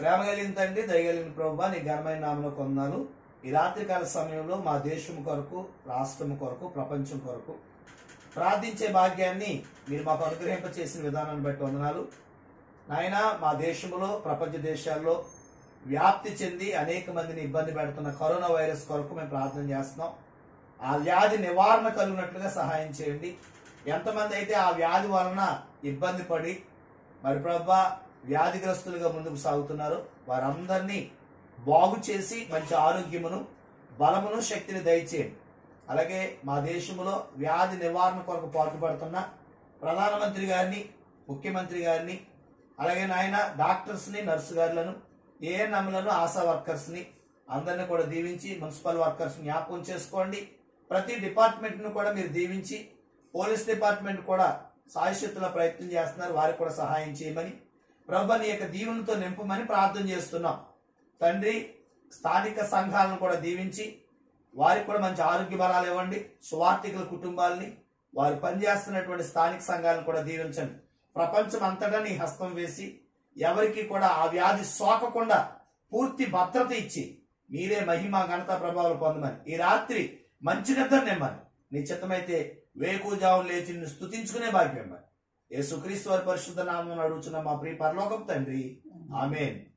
ప్రేమ కలిగిన తండ్రి దయగలిగిన ప్రభు నీ ఘనమైన నామలో కొందాలు ఈ రాత్రికాల సమయంలో మా దేశం కొరకు రాష్ట్రం కొరకు ప్రపంచం కొరకు ప్రార్థించే భాగ్యాన్ని మీరు మాకు అనుగ్రహింప చేసిన విధానాన్ని బట్టి వందనాలు నాయన మా దేశంలో ప్రపంచ దేశాల్లో వ్యాప్తి చెంది అనేక మందిని ఇబ్బంది పెడుతున్న కరోనా వైరస్ కొరకు మేము ప్రార్థన చేస్తున్నాం ఆ వ్యాధి నివారణ కలిగినట్లుగా సహాయం చేయండి ఎంతమంది అయితే ఆ వ్యాధి వలన ఇబ్బంది పడి మరి ప్రభా వ్యాధిగ్రస్తులుగా ముందుకు సాగుతున్నారో వారందరినీ బాగు చేసి మంచి ఆరోగ్యమును బలమును శక్తిని దయచేయండి అలాగే మా దేశంలో వ్యాధి నివారణ కొరకు పాటుపడుతున్న ప్రధానమంత్రి గారిని ముఖ్యమంత్రి గారిని అలాగే నాయన డాక్టర్స్ని నర్సు గారులను ఏఎన్ఎంలను ఆశా వర్కర్స్ని అందరిని కూడా దీవించి మున్సిపల్ వర్కర్స్ జ్ఞాపకం చేసుకోండి ప్రతి డిపార్ట్మెంట్ను కూడా మీరు దీవించి పోలీస్ డిపార్ట్మెంట్ కూడా సాయశక్తుల ప్రయత్నం చేస్తున్నారు వారికి కూడా సహాయం చేయమని ప్రభు నీ యొక్క దీవెనతో నింపమని ప్రార్థన చేస్తున్నాం తండ్రి స్థానిక సంఘాలను కూడా దీవించి వారికి కూడా మంచి ఆరోగ్య బలాలు ఇవ్వండి సువార్థికుల కుటుంబాలని వారు పనిచేస్తున్నటువంటి స్థానిక సంఘాలను కూడా దీవించండి ప్రపంచం అంతటా నీ హస్తం వేసి ఎవరికి కూడా ఆ వ్యాధి సోకకుండా పూర్తి భద్రత ఇచ్చి మీరే మహిమ ఘనత ప్రభావాలు పొందమని ఈ రాత్రి మంచి నిద్ర నిమ్మని నీ చిత్తమైతే వేకుజావం లేచి నిన్ను స్తుతించుకునే భాగ్యం ఇవ్వమని యేసుక్రీస్తు వారి పరిశుద్ధ నామం అడుగుచున్న మా ప్రియ పరలోకం తండ్రి ఆమెన్